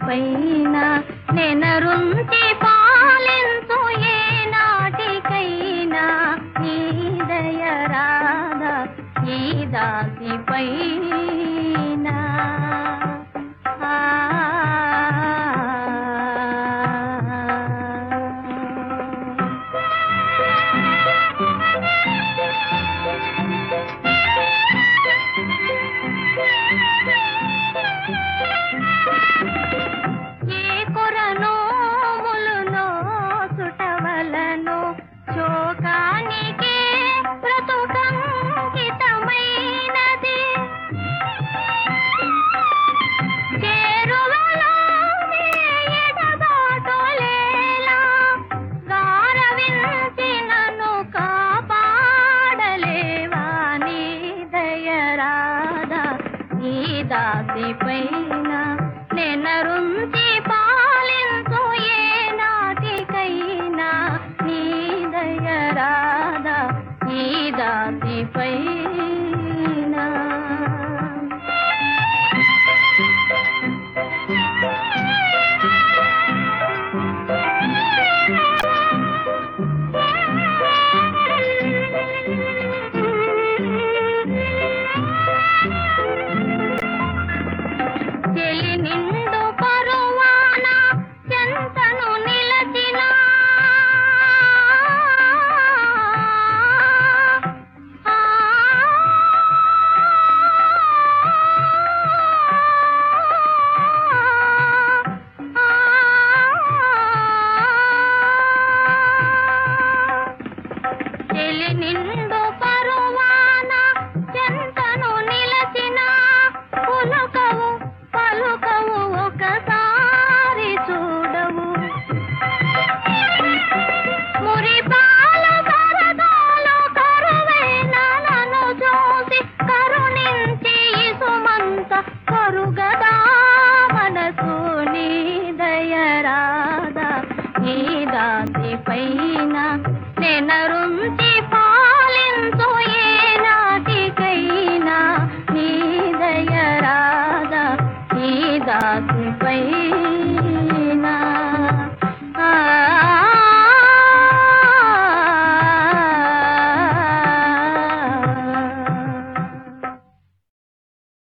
పైన నెనరుంచి పాలించు ఏ నాటికైనా ఈ దయ రాధా ఈ దాసి పైన ఆ ఏ కొరనోములునో సుటవలను శోకానికే బ్రతుకంకితమైనది చేరువలో ఎడబాటులేలా గారవించినను కాపాడలేవా నీ దయరాదా ఈ దాసి పైన నెనరుంచి పాలించు ఏ నాటికైనా నీ దయరాదా ఈ దాసి పైన చెలి నిండు పరువాన చెంతను నిలచిన ఆ చెలి నిండు పరువాన చెంతను నిలచిన పులకవు పలుకవు ఒకసారి చూడవు మురిపాలు కరదాలు కరువైన నన్ను చూసి కరుణించి సుమంత కరుగదా మనసు నీ దయరాదా ఈ దాసి పైన నెనరుంచి పాలించు ఏ